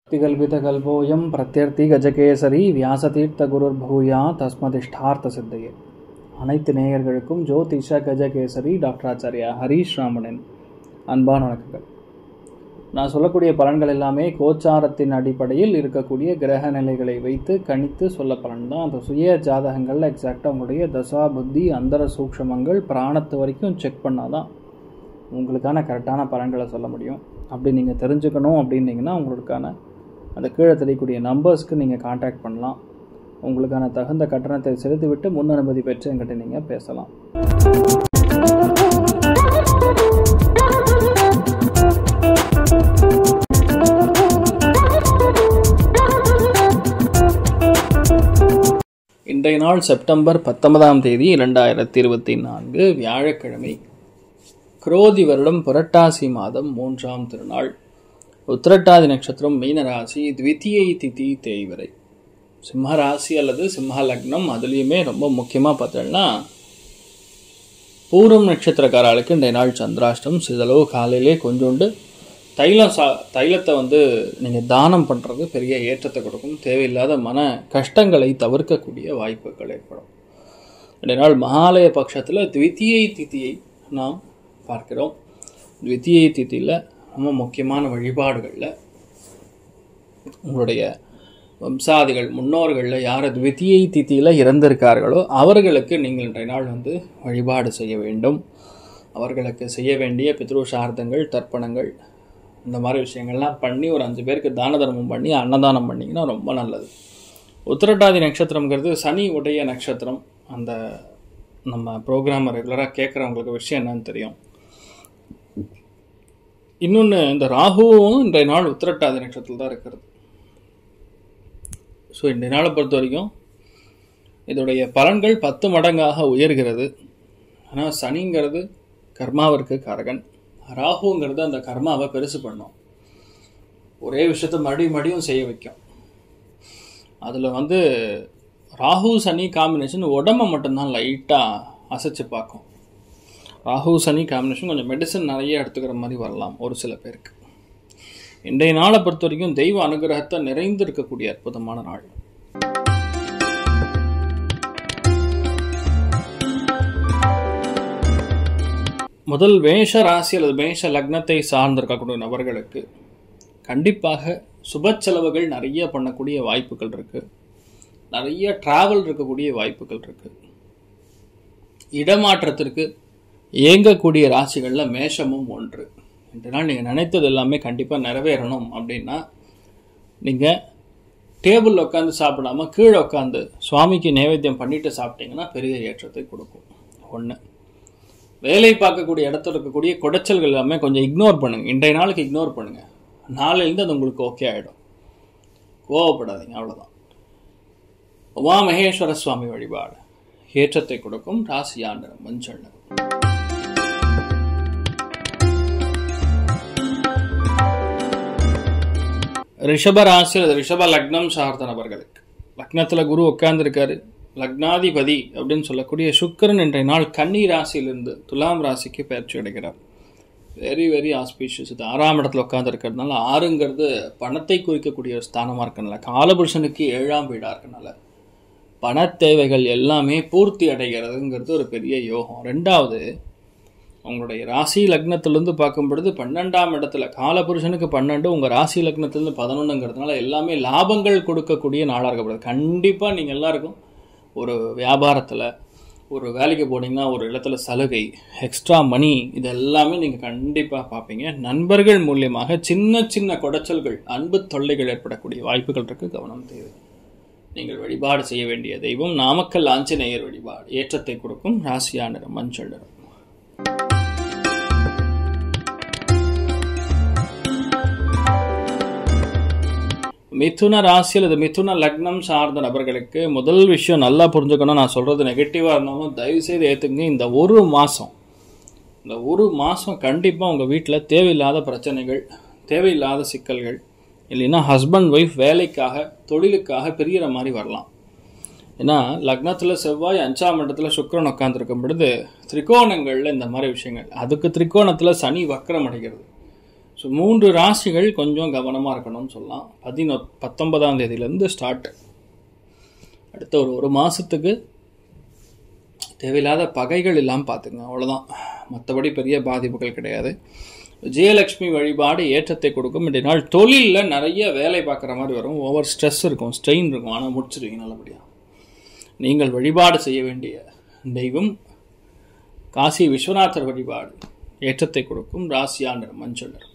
திகல்பிதகல்போயம் பிரத்யர்த்தி கஜகேசரி வியாசதீர்த்தகுருர்பூயா தஸ்மதிஷ்டார்த்த அனைத்து நேயர்களுக்கும் ஜோதிஷ கஜகேசரி டாக்டர் ஆச்சாரியா ஹரீஷ் ராமனின் அன்பான வணக்கங்கள் நான் சொல்லக்கூடிய பலன்கள் எல்லாமே கோச்சாரத்தின் அடிப்படையில் இருக்கக்கூடிய கிரக நிலைகளை வைத்து கணித்து சொல்ல பலன் தான் அந்த சுய ஜாதகங்களில் எக்ஸாக்டாக உங்களுடைய தசா புத்தி அந்தர சூக்ஷமங்கள் பிராணத்து வரைக்கும் செக் பண்ணாதான் உங்களுக்கான கரெக்டான பலன்களை சொல்ல முடியும் அப்படி நீங்கள் தெரிஞ்சுக்கணும் அப்படின்னீங்கன்னா உங்களுக்கான அந்த கீழே தெரியக்கூடிய நம்பர்ஸ்க்கு நீங்கள் காண்டாக்ட் பண்ணலாம் உங்களுக்கான தகுந்த கட்டணத்தை செலுத்திவிட்டு முன் அனுமதி பெற்று என்கிட்ட நீங்கள் பேசலாம் இன்றைய நாள் செப்டம்பர் பத்தொன்பதாம் தேதி இரண்டாயிரத்தி இருபத்தி நான்கு வியாழக்கிழமை குரோதி வருடம் புரட்டாசி மாதம் மூன்றாம் திருநாள் உத்திரட்டாதி நட்சத்திரம் மீனராசி த்வித்தியை திதி தேய்வரை சிம்ம ராசி அல்லது சிம்ம லக்னம் அதுலேயுமே ரொம்ப முக்கியமாக பார்த்தோம்னா பூரம் நட்சத்திரக்காரர்களுக்கு இன்றைய நாள் சந்திராஷ்டம் சிதளவு காலையிலே கொஞ்சோண்டு தைலம் சா தைலத்தை வந்து நீங்கள் தானம் பண்ணுறது பெரிய ஏற்றத்தை கொடுக்கும் தேவையில்லாத மன கஷ்டங்களை தவிர்க்கக்கூடிய வாய்ப்புகள் ஏற்படும் இன்றைய நாள் மகாலய பட்சத்தில் த்வித்தியை திதியை நாம் பார்க்கிறோம் த்வித்தியை திதியில் ரொம்ப முக்கியமான வழிபாடுகளில் உங்களுடைய வம்சாதிகள் முன்னோர்களில் யார் த்வித்தியை திதியில் இறந்திருக்கார்களோ அவர்களுக்கு நீங்கள் இன்றைய நாள் வந்து வழிபாடு செய்ய வேண்டும் அவர்களுக்கு செய்ய வேண்டிய பித்ருஷார்த்தங்கள் தர்ப்பணங்கள் இந்த மாதிரி விஷயங்கள்லாம் பண்ணி ஒரு அஞ்சு பேருக்கு தான தர்மம் பண்ணி அன்னதானம் பண்ணிங்கன்னா ரொம்ப நல்லது உத்திரட்டாதி நட்சத்திரங்கிறது சனி உடைய நட்சத்திரம் அந்த நம்ம ப்ரோக்ராமை ரெகுலராக கேட்குறவங்களுக்கு விஷயம் என்னன்னு தெரியும் இன்னொன்று இந்த ராகுவும் இன்றைய நாள் உத்திரட்டாதி நட்சத்திரத்தில் தான் இருக்கிறது ஸோ இன்றைய நாளை பொறுத்த வரைக்கும் இதோடைய பலன்கள் பத்து மடங்காக உயர்கிறது ஆனால் சனிங்கிறது கர்மாவிற்கு காரகன் ராகுங்கிறது அந்த கர்மாவை பெருசு பண்ணும் ஒரே விஷயத்த மறுபடியும் மறுபடியும் செய்ய வைக்கும் அதில் வந்து ராகு சனி காம்பினேஷன் உடம்பை மட்டும்தான் லைட்டாக அசைச்சு பார்க்கும் ராகு சனி காம்பினேஷன் கொஞ்சம் மெடிசன் நிறைய எடுத்துக்கிற மாதிரி வரலாம் ஒரு சில பேருக்கு இன்றைய நாளை பொறுத்த வரைக்கும் தெய்வ அனுகிரகத்தை நிறைந்து இருக்கக்கூடிய அற்புதமான நாள் முதல் மேஷ ராசி அல்லது மேஷ லக்னத்தை சார்ந்திருக்கக்கூடிய நபர்களுக்கு கண்டிப்பாக சுப செலவுகள் நிறைய பண்ணக்கூடிய வாய்ப்புகள் இருக்கு நிறைய டிராவல் இருக்கக்கூடிய வாய்ப்புகள் இருக்கு இடமாற்றத்திற்கு இயங்கக்கூடிய ராசிகளில் மேஷமும் ஒன்று இன்று நாள் நீங்கள் நினைத்தது எல்லாமே கண்டிப்பாக நிறைவேறணும் அப்படின்னா நீங்கள் டேபிளில் உட்காந்து சாப்பிடாம கீழே உட்காந்து சுவாமிக்கு நைவேத்தியம் பண்ணிட்டு சாப்பிட்டீங்கன்னா பெரிய ஏற்றத்தை கொடுக்கும் ஒன்று வேலை பார்க்கக்கூடிய இடத்துல இருக்கக்கூடிய குடைச்சல்கள் எல்லாமே கொஞ்சம் இக்னோர் பண்ணுங்க இன்றைய நாளுக்கு இக்னோர் பண்ணுங்க நாளையிலேருந்து அது உங்களுக்கு ஓகே ஆகிடும் கோவப்படாதீங்க அவ்வளோதான் உமா மகேஸ்வர சுவாமி வழிபாடு ஏற்றத்தை கொடுக்கும் ராசியாண்டனம் மஞ்சள் நிறம் ரிஷப ராசி அல்லது ரிஷப லக்னம் சார்ந்த நபர்களுக்கு லக்னத்தில் குரு உட்கார்ந்துருக்காரு லக்னாதிபதி அப்படின்னு சொல்லக்கூடிய சுக்கரன் இன்றைய நாள் கன்னி ராசியிலிருந்து துலாம் ராசிக்கு பயிற்சி அடைகிறார் வெரி வெரி ஆஸ்பீஷியஸ் இது ஆறாம் இடத்துல உட்காந்துருக்கிறதுனால ஆறுங்கிறது பணத்தை குறிக்கக்கூடிய ஒரு ஸ்தானமாக இருக்கனால காலபுருஷனுக்கு ஏழாம் வீடாக இருக்கனால பண தேவைகள் எல்லாமே பூர்த்தி அடைகிறதுங்கிறது ஒரு பெரிய யோகம் ரெண்டாவது உங்களுடைய ராசி லக்னத்திலேருந்து பார்க்கும் பொழுது பன்னெண்டாம் இடத்துல காலபுருஷனுக்கு பன்னெண்டு உங்கள் ராசி லக்னத்திலேருந்து பதினொன்றுங்கிறதுனால எல்லாமே லாபங்கள் கொடுக்கக்கூடிய நாளாக இருக்கப்படுது கண்டிப்பாக நீங்கள் எல்லாருக்கும் ஒரு வியாபாரத்தில் ஒரு வேலைக்கு போனீங்கன்னா ஒரு இடத்துல சலுகை எக்ஸ்ட்ரா மணி இது எல்லாமே நீங்கள் கண்டிப்பாக பார்ப்பீங்க நண்பர்கள் மூலியமாக சின்ன சின்ன குடைச்சல்கள் அன்பு தொல்லைகள் ஏற்படக்கூடிய வாய்ப்புகள் இருக்குது கவனம் தேவை நீங்கள் வழிபாடு செய்ய வேண்டிய தெய்வம் நாமக்கல் ஆஞ்சநேயர் வழிபாடு ஏற்றத்தை கொடுக்கும் ராசியா நிறம் மஞ்சள் நிறம் மிதுன ராசி அல்லது மிதுன லக்னம் சார்ந்த நபர்களுக்கு முதல் விஷயம் நல்லா புரிஞ்சுக்கணும் நான் சொல்கிறது நெகட்டிவாக இருந்தாலும் தயவுசெய்து ஏற்றுங்க இந்த ஒரு மாதம் இந்த ஒரு மாதம் கண்டிப்பாக உங்கள் வீட்டில் தேவையில்லாத பிரச்சனைகள் தேவையில்லாத சிக்கல்கள் இல்லைன்னா ஹஸ்பண்ட் ஒய்ஃப் வேலைக்காக தொழிலுக்காக பிரியிற மாதிரி வரலாம் ஏன்னா லக்னத்தில் செவ்வாய் அஞ்சாம் இடத்துல சுக்கரன் உட்காந்துருக்கும் பொழுது திரிகோணங்களில் இந்த மாதிரி விஷயங்கள் அதுக்கு திரிகோணத்தில் சனி வக்கரம் அடைகிறது ஸோ மூன்று ராசிகள் கொஞ்சம் கவனமாக இருக்கணும்னு சொல்லலாம் பதினொ பத்தொன்பதாம் தேதியிலேருந்து ஸ்டார்ட் அடுத்த ஒரு ஒரு மாதத்துக்கு தேவையில்லாத பகைகள் இல்லாமல் பார்த்துங்க அவ்வளோதான் மற்றபடி பெரிய பாதிப்புகள் கிடையாது விஜயலட்சுமி வழிபாடு ஏற்றத்தை கொடுக்கும் இன்றைய நாள் தொழிலில் நிறைய வேலை பார்க்குற மாதிரி வரும் ஓவர் ஸ்ட்ரெஸ் இருக்கும் ஸ்ட்ரெயின் இருக்கும் ஆனால் முடிச்சிருவீங்க நல்லபடியாக நீங்கள் வழிபாடு செய்ய வேண்டிய தெய்வம் காசி விஸ்வநாதர் வழிபாடு ஏற்றத்தை கொடுக்கும் ராசியா நிறம் மஞ்சள் நிறம்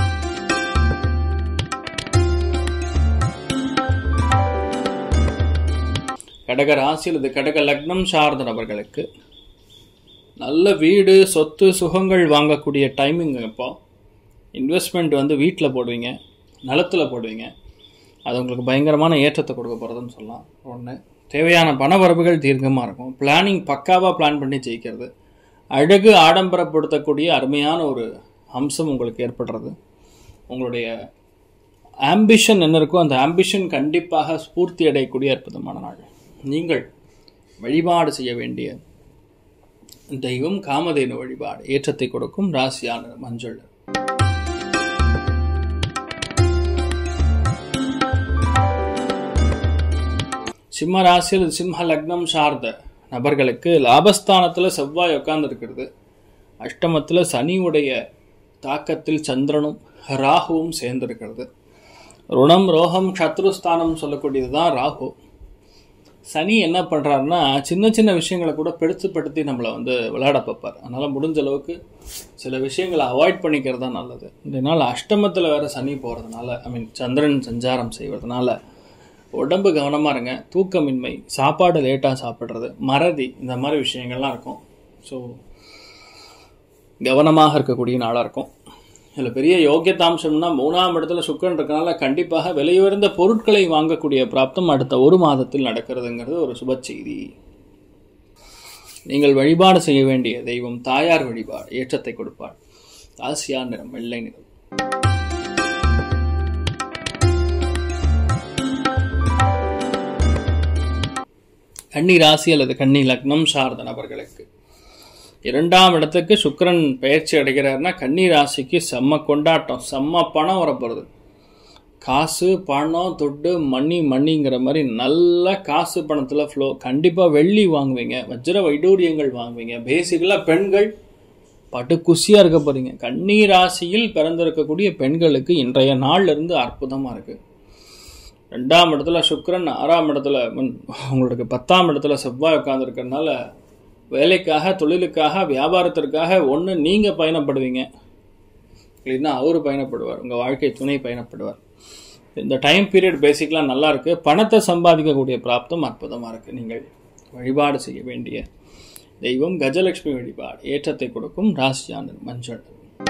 கடக ராசி அல்லது கடக லக்னம் சார்ந்த நபர்களுக்கு நல்ல வீடு சொத்து சுகங்கள் வாங்கக்கூடிய டைமிங் இப்போ இன்வெஸ்ட்மெண்ட் வந்து வீட்டில் போடுவீங்க நிலத்தில் போடுவீங்க அது உங்களுக்கு பயங்கரமான ஏற்றத்தை கொடுக்க போகிறதுன்னு சொல்லலாம் ஒன்று தேவையான பண வரவுகள் தீர்க்கமாக இருக்கும் பிளானிங் பக்காவாக பிளான் பண்ணி ஜெயிக்கிறது அழகு ஆடம்பரப்படுத்தக்கூடிய அருமையான ஒரு அம்சம் உங்களுக்கு ஏற்படுறது உங்களுடைய ஆம்பிஷன் என்ன இருக்கோ அந்த ஆம்பிஷன் கண்டிப்பாக ஸ்பூர்த்தி அடையக்கூடிய அற்புதமான நாள் நீங்கள் வழிபாடு செய்ய வேண்டிய தெய்வம் காமதேனு வழிபாடு ஏற்றத்தை கொடுக்கும் ராசியான மஞ்சள் சிம்ம ராசி அல்லது சிம்ம லக்னம் சார்ந்த நபர்களுக்கு லாபஸ்தானத்தில் செவ்வாய் உட்கார்ந்துருக்கிறது அஷ்டமத்தில் சனியுடைய தாக்கத்தில் சந்திரனும் ராகுவும் சேர்ந்திருக்கிறது ருணம் ரோகம் சத்ருஸ்தானம் சொல்லக்கூடியது தான் ராகு சனி என்ன பண்ணுறாருன்னா சின்ன சின்ன விஷயங்களை கூட பெருசுப்படுத்தி நம்மளை வந்து விளையாட பார்ப்பார் அதனால் முடிஞ்ச அளவுக்கு சில விஷயங்களை அவாய்ட் பண்ணிக்கிறது தான் நல்லது இந்த நாள் அஷ்டமத்தில் வேறு சனி போகிறதுனால ஐ மீன் சந்திரன் சஞ்சாரம் செய்வதனால உடம்பு கவனமாக இருங்க தூக்கமின்மை சாப்பாடு லேட்டாக சாப்பிட்றது மறதி இந்த மாதிரி விஷயங்கள்லாம் இருக்கும் ஸோ கவனமாக இருக்கக்கூடிய நாளாக இருக்கும் இதில் பெரிய யோக்கியதாம்சம்னா மூணாம் இடத்துல சுக்கரன் இருக்கனால கண்டிப்பாக விலையுயர்ந்த பொருட்களை வாங்கக்கூடிய பிராப்தம் அடுத்த ஒரு மாதத்தில் நடக்கிறதுங்கிறது ஒரு சுப செய்தி நீங்கள் வழிபாடு செய்ய வேண்டிய தெய்வம் தாயார் வழிபாடு ஏற்றத்தை கொடுப்பாள் ஆசியா நிறம் வெள்ளை நிறம் கன்னி ராசி அல்லது கன்னி லக்னம் சார்ந்த நபர்களுக்கு இரண்டாம் இடத்துக்கு சுக்கிரன் பயிற்சி அடைகிறாருன்னா கன்னி ராசிக்கு செம்ம கொண்டாட்டம் செம்ம பணம் வரப்போகிறது காசு பணம் துட்டு மணி மணிங்கிற மாதிரி நல்ல காசு பணத்தில் ஃப்ளோ கண்டிப்பாக வெள்ளி வாங்குவீங்க வஜ்ர வைடூரியங்கள் வாங்குவீங்க பேசிக்கலாக பெண்கள் பட்டு குசியாக இருக்க போகிறீங்க கன்னி ராசியில் பிறந்திருக்கக்கூடிய பெண்களுக்கு இன்றைய நாள்ல இருந்து அற்புதமாக இருக்குது ரெண்டாம் இடத்துல சுக்கிரன் ஆறாம் இடத்துல மீன் உங்களுக்கு பத்தாம் இடத்துல செவ்வாய் உட்காந்துருக்கறனால வேலைக்காக தொழிலுக்காக வியாபாரத்திற்காக ஒன்று நீங்கள் பயணப்படுவீங்க இல்லைன்னா அவர் பயணப்படுவார் உங்கள் வாழ்க்கை துணை பயணப்படுவார் இந்த டைம் பீரியட் பேசிக்கலாக நல்லா இருக்கு பணத்தை சம்பாதிக்கக்கூடிய பிராப்தம் அற்புதமாக இருக்குது நீங்கள் வழிபாடு செய்ய வேண்டிய தெய்வம் கஜலட்சுமி வழிபாடு ஏற்றத்தை கொடுக்கும் ராசியான மஞ்சள்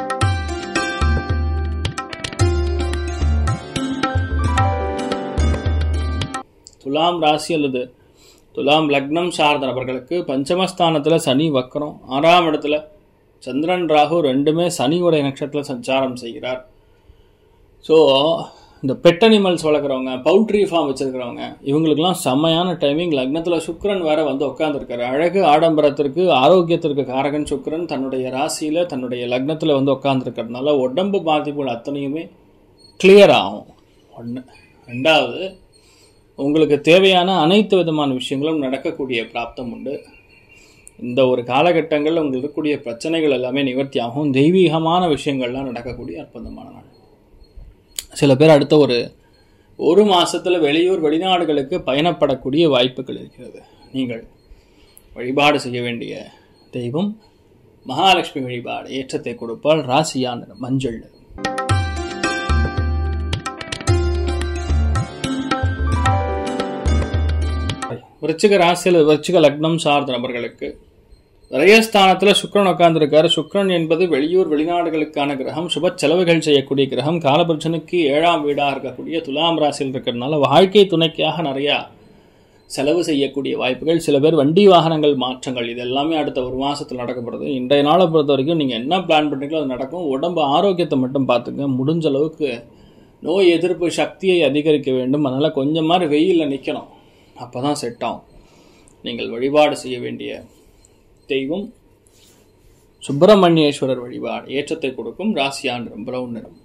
துலாம் ராசி அல்லது துலாம் லக்னம் சார்ந்த நபர்களுக்கு பஞ்சமஸ்தானத்தில் சனி வக்கரம் ஆறாம் இடத்துல சந்திரன் ராகு ரெண்டுமே சனியுடைய நட்சத்திரத்தில் சஞ்சாரம் செய்கிறார் ஸோ இந்த பெட் அனிமல்ஸ் வளர்க்குறவங்க பவுல்ட்ரி ஃபார்ம் வச்சுருக்கிறவங்க இவங்களுக்கெல்லாம் செம்மையான டைமிங் லக்னத்தில் சுக்கிரன் வேற வந்து உட்காந்துருக்காரு அழகு ஆடம்பரத்திற்கு ஆரோக்கியத்திற்கு காரகன் சுக்கிரன் தன்னுடைய ராசியில் தன்னுடைய லக்னத்தில் வந்து உட்காந்துருக்கிறதுனால உடம்பு பாதிப்புகள் அத்தனையுமே கிளியர் ஆகும் ஒன்று ரெண்டாவது உங்களுக்கு தேவையான அனைத்து விதமான விஷயங்களும் நடக்கக்கூடிய பிராப்தம் உண்டு இந்த ஒரு காலகட்டங்களில் உங்களுக்கு இருக்கக்கூடிய பிரச்சனைகள் எல்லாமே நிவர்த்தி ஆகும் தெய்வீகமான விஷயங்கள்லாம் நடக்கக்கூடிய அற்புதமான நாள் சில பேர் அடுத்த ஒரு ஒரு மாசத்துல வெளியூர் வெளிநாடுகளுக்கு பயணப்படக்கூடிய வாய்ப்புகள் இருக்கிறது நீங்கள் வழிபாடு செய்ய வேண்டிய தெய்வம் மகாலட்சுமி வழிபாடு ஏற்றத்தை கொடுப்பால் ராசியான மஞ்சள் நிறம். விருச்சிக ராசியில் விருச்சிக லக்னம் சார்ந்த நபர்களுக்கு விரயஸ்தானத்தில் சுக்கிரன் உட்கார்ந்திருக்காரு சுக்கிரன் என்பது வெளியூர் வெளிநாடுகளுக்கான கிரகம் சுப செலவுகள் செய்யக்கூடிய கிரகம் காலபுருஷனுக்கு ஏழாம் வீடாக இருக்கக்கூடிய துலாம் ராசியில் இருக்கிறதுனால வாழ்க்கை துணைக்காக நிறையா செலவு செய்யக்கூடிய வாய்ப்புகள் சில பேர் வண்டி வாகனங்கள் மாற்றங்கள் இது எல்லாமே அடுத்த ஒரு மாசத்துல நடக்கப்படுது இன்றைய நாளை பொறுத்த வரைக்கும் நீங்கள் என்ன பிளான் பண்ணுறீங்களோ அது நடக்கும் உடம்பு ஆரோக்கியத்தை மட்டும் பார்த்துங்க முடிஞ்ச அளவுக்கு நோய் எதிர்ப்பு சக்தியை அதிகரிக்க வேண்டும் அதனால் கொஞ்சம் மாதிரி வெயிலில் நிற்கணும் அப்போ தான் செட் ஆகும் நீங்கள் வழிபாடு செய்ய வேண்டிய தெய்வம் சுப்பிரமணியேஸ்வரர் வழிபாடு ஏற்றத்தை கொடுக்கும் ராசியா நிறம் பிரவுன் நிறம்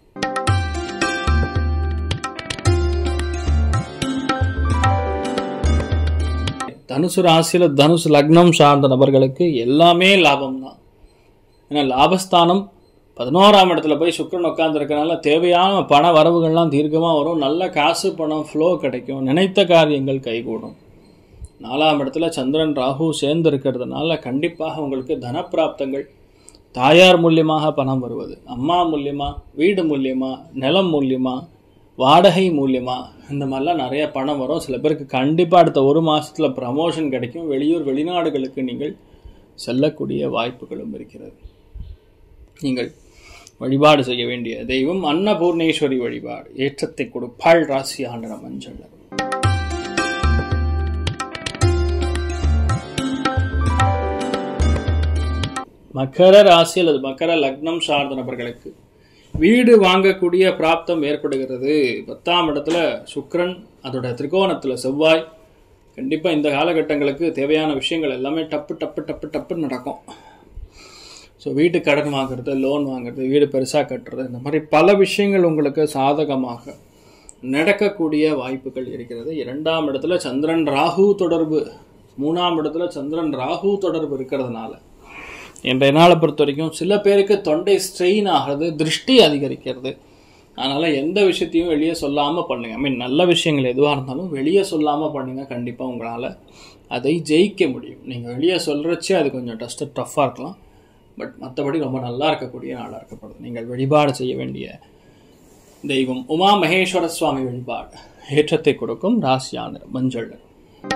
தனுசு ராசியில தனுசு லக்னம் சார்ந்த நபர்களுக்கு எல்லாமே லாபம் தான் ஏன்னா லாபஸ்தானம் பதினோராம் இடத்துல போய் சுக்கிரன் உட்காந்துருக்கனால தேவையான பண வரவுகள்லாம் தீர்க்கமாக வரும் நல்ல காசு பணம் ஃப்ளோ கிடைக்கும் நினைத்த காரியங்கள் கைகூடும் நாலாம் இடத்துல சந்திரன் ராகு சேர்ந்து இருக்கிறதுனால கண்டிப்பாக உங்களுக்கு தனப்பிராப்தங்கள் தாயார் மூலியமாக பணம் வருவது அம்மா மூலியமா வீடு மூலியமா நிலம் மூலியமா வாடகை மூலியமா இந்த மாதிரிலாம் நிறைய பணம் வரும் சில பேருக்கு கண்டிப்பாக அடுத்த ஒரு மாசத்துல ப்ரமோஷன் கிடைக்கும் வெளியூர் வெளிநாடுகளுக்கு நீங்கள் செல்லக்கூடிய வாய்ப்புகளும் இருக்கிறது நீங்கள் வழிபாடு செய்ய வேண்டிய தெய்வம் அன்னபூர்ணேஸ்வரி வழிபாடு ஏற்றத்தை கொடுப்பாள் ராசி ஆண்டன மஞ்சள் மக்கர ராசி அல்லது மக்கர லக்னம் சார்ந்த நபர்களுக்கு வீடு வாங்கக்கூடிய பிராப்தம் ஏற்படுகிறது பத்தாம் இடத்துல சுக்கிரன் அதோட திரிகோணத்துல செவ்வாய் கண்டிப்பா இந்த காலகட்டங்களுக்கு தேவையான விஷயங்கள் எல்லாமே டப்பு டப்பு டப்பு டப்புன்னு நடக்கும் ஸோ வீட்டு கடன் வாங்குறது லோன் வாங்குறது வீடு பெருசாக கட்டுறது இந்த மாதிரி பல விஷயங்கள் உங்களுக்கு சாதகமாக நடக்கக்கூடிய வாய்ப்புகள் இருக்கிறது இரண்டாம் இடத்துல சந்திரன் ராகு தொடர்பு மூணாம் இடத்துல சந்திரன் ராகு தொடர்பு இருக்கிறதுனால இன்றைய நாளை பொறுத்த வரைக்கும் சில பேருக்கு தொண்டை ஸ்ட்ரெயின் ஆகிறது திருஷ்டி அதிகரிக்கிறது அதனால் எந்த விஷயத்தையும் வெளியே சொல்லாமல் பண்ணுங்க ஐ மீன் நல்ல விஷயங்கள் எதுவாக இருந்தாலும் வெளியே சொல்லாமல் பண்ணுங்க கண்டிப்பாக உங்களால் அதை ஜெயிக்க முடியும் நீங்கள் வெளியே சொல்கிறச்சே அது கொஞ்சம் டஸ்ட்டு டஃப்பாக இருக்கலாம் பட் மற்றபடி ரொம்ப நல்லா இருக்கக்கூடிய நாளாக இருக்கப்படுது நீங்கள் வழிபாடு செய்ய வேண்டிய தெய்வம் உமா மகேஸ்வர சுவாமி வழிபாடு ஏற்றத்தை கொடுக்கும் ராசியான மஞ்சள் நிறம்.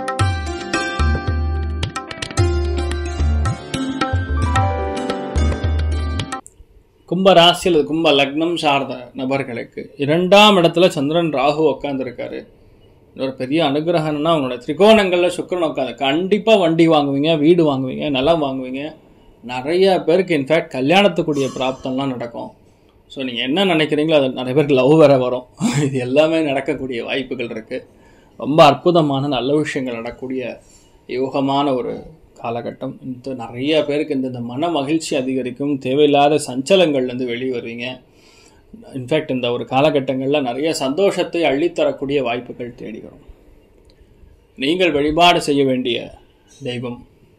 கும்ப ராசி அல்லது கும்ப லக்னம் சார்ந்த நபர்களுக்கு இரண்டாம் இடத்துல சந்திரன் ராகு உட்காந்துருக்காரு ஒரு பெரிய அனுகிரகம்னா உங்களோட திரிகோணங்கள்ல சுக்கிரன் உட்காந்து கண்டிப்பா வண்டி வாங்குவீங்க வீடு வாங்குவீங்க நிலம் வாங்குவீங்க நிறைய பேருக்கு இன்ஃபேக்ட் கல்யாணத்துக்குரிய பிராப்தம்லாம் நடக்கும் ஸோ நீங்கள் என்ன நினைக்கிறீங்களோ அது நிறைய பேருக்கு லவ் வேற வரும் இது எல்லாமே நடக்கக்கூடிய வாய்ப்புகள் இருக்குது ரொம்ப அற்புதமான நல்ல விஷயங்கள் நடக்கக்கூடிய யோகமான ஒரு காலகட்டம் இந்த நிறைய பேருக்கு இந்த இந்த மன மகிழ்ச்சி அதிகரிக்கும் தேவையில்லாத சஞ்சலங்கள்லேருந்து வெளியே வருவீங்க இன்ஃபேக்ட் இந்த ஒரு காலகட்டங்களில் நிறைய சந்தோஷத்தை அள்ளித்தரக்கூடிய வாய்ப்புகள் தேடி வரும் நீங்கள் வழிபாடு செய்ய வேண்டிய தெய்வம்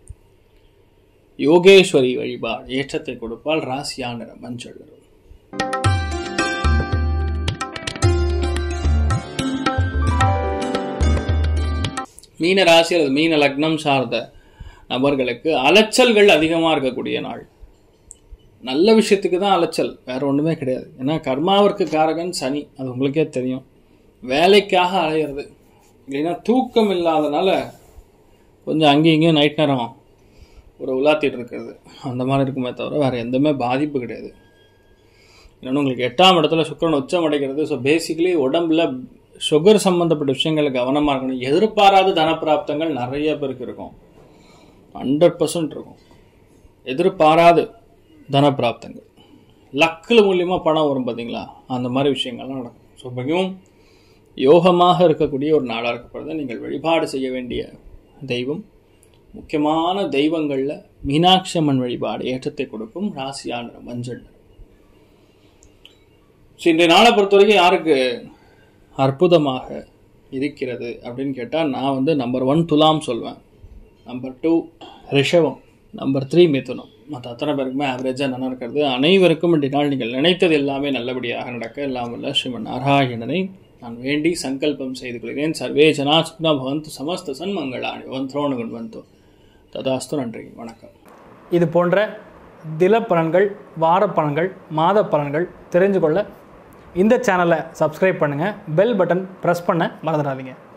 யோகேஸ்வரி வழிபாடு ஏற்றத்தை கொடுப்பால் ராசியான நிறம் மஞ்சள் நிறம். மீன ராசி அல்லது மீன லக்னம் சார்ந்த நபர்களுக்கு அலைச்சல்கள் அதிகமாக இருக்கக்கூடிய நாள் நல்ல விஷயத்துக்கு தான் அலைச்சல் வேற ஒன்றுமே கிடையாது ஏன்னா கர்மாவிற்கு காரகன் சனி அது உங்களுக்கே தெரியும் வேலைக்காக அலையிறது இல்லைன்னா தூக்கம் இல்லாதனால கொஞ்சம் அங்கேயும் இங்கேயும் நைட் நேரம் ஒரு உலாத்திட்டு இருக்கிறது அந்த மாதிரி இருக்குமே தவிர வேற எதுவுமே பாதிப்பு கிடையாது இன்னொன்று உங்களுக்கு எட்டாம் இடத்துல சுக்கிரன் உச்சம் அடைகிறது ஸோ பேசிக்கலி உடம்புல சுகர் சம்மந்தப்பட்ட விஷயங்கள் கவனமாக இருக்கணும் எதிர்பாராத தனப்பிராப்தங்கள் நிறைய பேருக்கு இருக்கும் ஹண்ட்ரட் பர்சன்ட் இருக்கும் எதிர்பாராது தனப்பிராப்தங்கள் லக்கில் மூலியமாக பணம் வரும் பார்த்தீங்களா அந்த மாதிரி விஷயங்கள்லாம் நடக்கும் ஸோ மிகவும் யோகமாக இருக்கக்கூடிய ஒரு நாளாக இருக்கப்படுது நீங்கள் வழிபாடு செய்ய வேண்டிய தெய்வம் முக்கியமான தெய்வங்களில் மீனாட்சி அம்மன் வழிபாடு ஏற்றத்தை கொடுக்கும் ராசியான நிறம், மஞ்சள் நிறம். ஸோ இன்றைய நாளை பொறுத்த வரைக்கும் யாருக்கு அற்புதமாக இருக்கிறது அப்படின்னு கேட்டால் நான் வந்து நம்பர் ஒன் துலாம் சொல்வேன் நம்பர் டூ ரிஷபம் நம்பர் த்ரீ மிதுனம் மற்ற அத்தனை பேருக்குமே ஆவரேஜாக நல்லா இருக்கிறது அனைவருக்கும் இன்றைய நாள் நீங்கள் நினைத்தது எல்லாமே நல்லபடியாக நடக்க எல்லாம் வல்ல ஸ்ரீமன் நாராயணனை நான் வேண்டி சங்கல்பம் செய்து கொள்கிறேன் சர்வே ஜனா சுக்னா பவந்து சமஸ்த சன்மங்களாணி வந்தோணு குண்வந்தோ ததாஸ்து நன்றி வணக்கம் இது போன்ற தில பலன்கள் வார பலன்கள் மாத பலன்கள் தெரிஞ்சு கொள்ள இந்த சேனலை சப்ஸ்கிரைப் பண்ணுங்கள் பெல் பட்டன் ப்ரெஸ் பண்ண மறந்துடாதீங்க